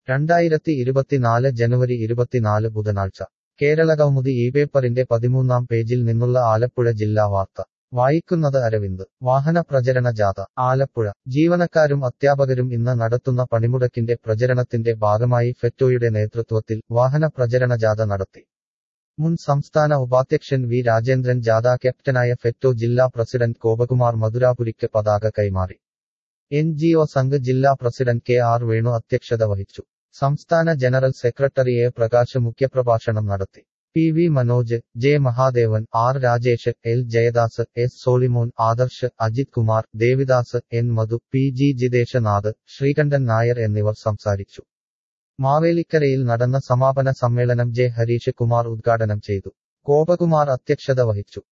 രണ്ടായിരത്തി ഇരുപത്തിനാല് ജനുവരി ഇരുപത്തിനാല് ബുധനാഴ്ച കേരളകൗമുദി ഈ പേപ്പറിന്റെ പതിമൂന്നാം പേജിൽ നിന്നുള്ള ആലപ്പുഴ ജില്ലാ വാർത്ത വായിക്കുന്നത് അരവിന്ദ് വാഹന പ്രചരണ ജാഥ ആലപ്പുഴ ജീവനക്കാരും അധ്യാപകരും ഇന്ന് നടത്തുന്ന പണിമുടക്കിന്റെ പ്രചരണത്തിന്റെ ഭാഗമായി ഫെറ്റോയുടെ നേതൃത്വത്തിൽ വാഹന പ്രചരണ ജാഥ നടത്തി മുൻ സംസ്ഥാന ഉപാധ്യക്ഷൻ വി രാജേന്ദ്രൻ ജാഥ ക്യാപ്റ്റനായ ഫെറ്റോ ജില്ലാ പ്രസിഡന്റ് കോപകുമാർ മധുരാപുരിക്ക് പതാക കൈമാറി എൻ ജി ഒ സംഘ് ജില്ലാ പ്രസിഡന്റ് കെ ആർ വേണു അധ്യക്ഷത വഹിച്ചു സംസ്ഥാന ജനറൽ സെക്രട്ടറി എ പ്രകാശ് മുഖ്യപ്രഭാഷണം നടത്തി P V Manoj J Mahadevan R Rajesh L Jayadas S Solimon Adarsh Ajith Kumar Devidas N Madhu P G Jitheshanath Sreekantan Nair എന്നിവർ സംസാരിച്ചു മാവേലിക്കരയിൽ നടന്ന സമാപന സമ്മേളനം ജെ ഹരീഷ് കുമാർ ഉദ്ഘാടനം ചെയ്തു ഗോപകുമാർ അധ്യക്ഷത വഹിച്ചു